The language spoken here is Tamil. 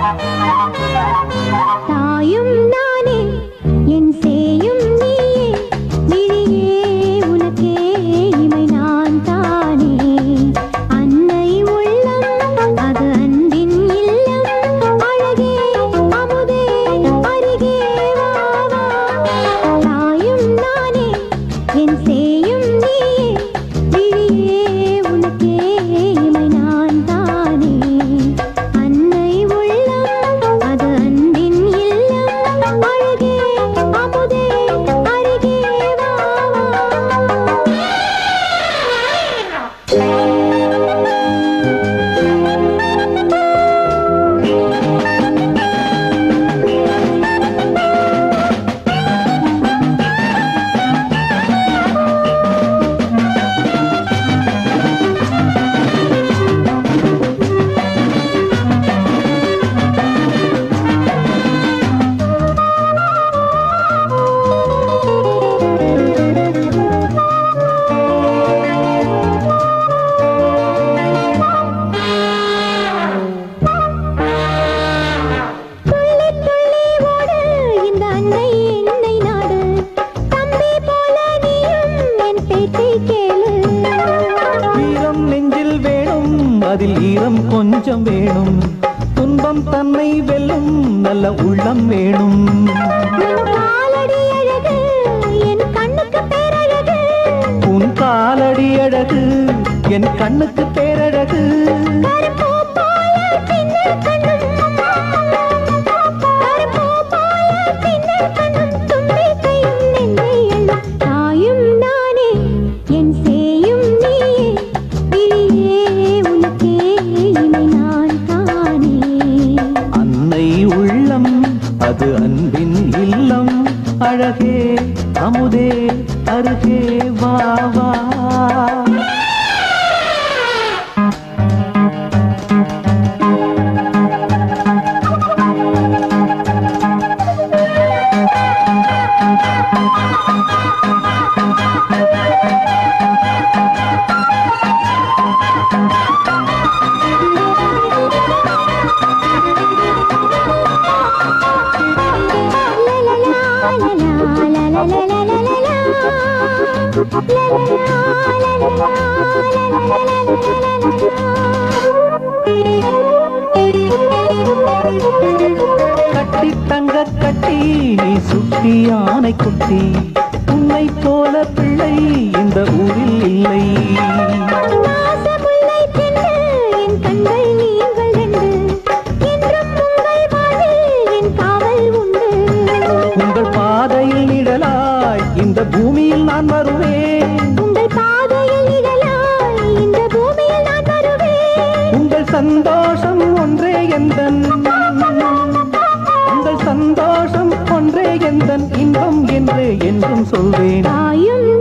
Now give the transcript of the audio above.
தாயும் நானே என் சேயும் நீயே விழியே உனக்கே இமை நான் தானே அன்னை உள்ளம் அது அன்பின் இல்லம் அழகே அமுதே அருகே வா வா தாயும் நானே என் சேயும் நீயே விழியே உனக்கே இமை நான் தானே அன்னை உள்ளம் அது அன்பின் இல்லம் அழகே அமுதே அருகே வா வா துள்ளி துள்ளி ஓடு இந்த அன்னை என்னை நாடு தம்பி போல நீயும் என் பேச்சை கேளு வீரம் நெஞ்சில் வேணும் அதில் ஈரம் கொஞ்சம் வேணும் துன்பம் தன்னை வெல்லும் நல்ல உள்ளம் வேணும் உன் காலடி அழகு என் கண்ணுக்கு பேரழகு உன் காலடி அழகு என் கண்ணுக்கு பேரழகு கருப்பு போல பின்னல் கண்ணும் கருப்பு போல பின்னல் கண்ணும் தும்பி கையும் நெஞ்சை எள்ளும் தாயும் நானே என் சேயும் நீயே விழியே உனக்கே இமை நான் தானே அன்னை உள்ளம் அது அன்பின் இல்லம் அழகே அமுதே அருகே வா வா கட்டி தங்க கட்டி நீ சுட்டி யானை குட்டி உன்னை போல பிள்ளை இந்த ஊரில் இல்லை மாசமுல்லை தின்று என் கண்கள் நீங்கள் ரெண்டு என்றும் உங்கள் வாழ்வில் என் காவல் உண்டு உங்கள் பாதையில் நிழலாய் இந்த பூமியில் நான் வருவேன் உங்கள் பாதையில் நிழலாய் இந்த பூமியில் நான் வருவேன் உங்கள் சந்தோஷம் ஒன்றே எந்தன் உங்கள் சந்தோஷம் ஒன்றே எந்தன் இன்பம் என்றே என்றும் சொல்வேன் தாயும்